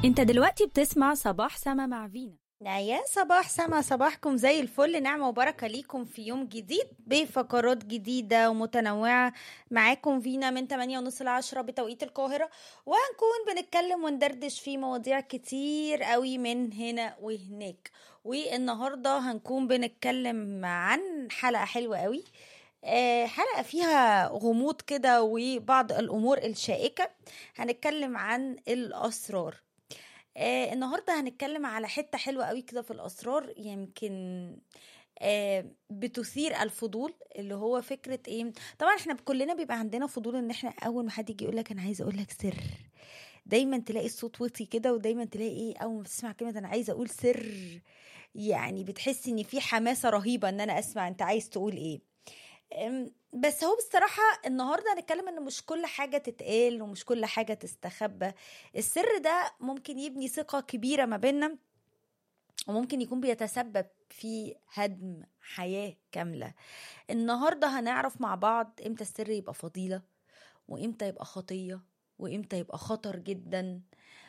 انت دلوقتي بتسمع صباح سما مع فينا يا صباح سما صباحكم زي الفل نعمة وبركة ليكم في يوم جديد بفقرات جديدة ومتنوعة معاكم فينا من 8 ونص ل 10 بتوقيت القاهرة وهنكون بنتكلم وندردش في مواضيع كتير قوي من هنا وهناك والنهاردة هنكون بنتكلم عن حلقة حلوة قوي آه، حلقة فيها غموض كده وبعض الأمور الشائكة هنتكلم عن الأسرار آه النهارده هنتكلم على حته حلوه قوي كده في الاسرار يمكن آه بتثير الفضول اللي هو فكره ايه طبعا احنا كلنا بيبقى عندنا فضول ان احنا اول ما حد يجي يقول لك انا عايزه اقول لك سر دايما تلاقي الصوت وطي كده ودايما تلاقي ايه اول ما تسمع كلمه انا عايزه اقول سر يعني بتحس ان في حماسه رهيبه ان انا اسمع انت عايز تقول ايه أم، بس هو بصراحة النهاردة هنتكلم ان مش كل حاجة تتقال ومش كل حاجة تستخبى السر ده ممكن يبني ثقة كبيرة ما بيننا وممكن يكون بيتسبب في هدم حياة كاملة النهاردة هنعرف مع بعض امتى السر يبقى فضيلة وامتى يبقى خطية وامتى يبقى خطر جدا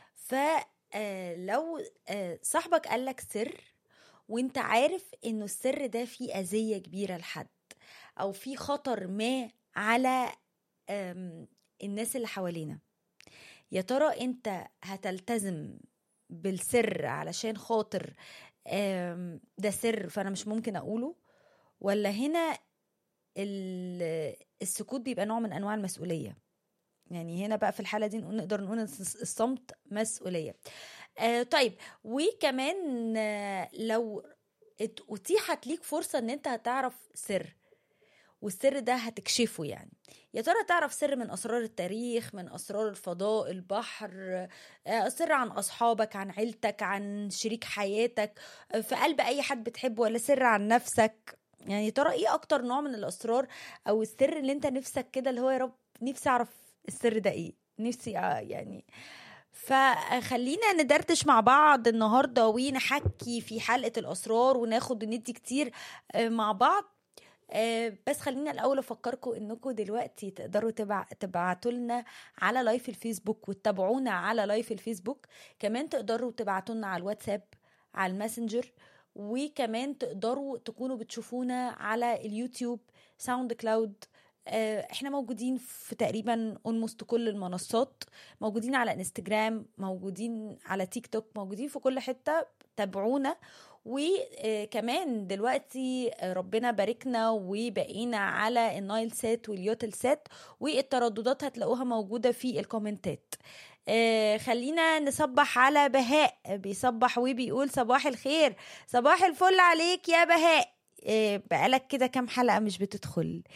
فلو صاحبك قالك سر وانت عارف انه السر ده فيه اذية كبيرة لحد او في خطر ما على أم، الناس اللي حوالينا يا ترى انت هتلتزم بالسر علشان خاطر أم، ده سر فانا مش ممكن اقوله ولا هنا ال- السكوت بيبقى نوع من انواع المسؤوليه يعني هنا بقى في الحاله دي نقول- نقدر نقول إن الص- الصمت مسؤوليه آه طيب وكمان آه، لو ات- اتيحت ليك فرصه ان انت هتعرف سر والسر ده هتكشفه يعني يا ترى تعرف سر من اسرار التاريخ من اسرار الفضاء البحر آه، سر عن اصحابك عن عيلتك عن شريك حياتك آه، في قلب اي حد بتحبه ولا سر عن نفسك يعني يا ترى ايه اكتر نوع من الاسرار او السر اللي انت نفسك كده اللي هو يا رب نفسي اعرف السر ده ايه نفسي آه يعني فخلينا ندردش مع بعض النهارده ونحكي في حلقه الاسرار وناخد وندي كتير آه، مع بعض آه، بس خلينا الاول افكركم انكم دلوقتي تقدروا تبع تبعتوا لنا على لايف الفيسبوك وتتابعونا على لايف الفيسبوك كمان تقدروا تبعتوا لنا على الواتساب على الماسنجر وكمان تقدروا تكونوا بتشوفونا على اليوتيوب ساوند كلاود آه، احنا موجودين في تقريبا اولموست كل المنصات موجودين على انستجرام موجودين على تيك توك موجودين في كل حتة تابعونا وكمان دلوقتي ربنا باركنا وبقينا على النايل سات واليوتل سات والترددات هتلاقوها موجودة في الكومنتات آه، خلينا نصبح على بهاء بيصبح وبيقول صباح الخير صباح الفل عليك يا بهاء آه، بقالك كده كام حلقة مش بتدخل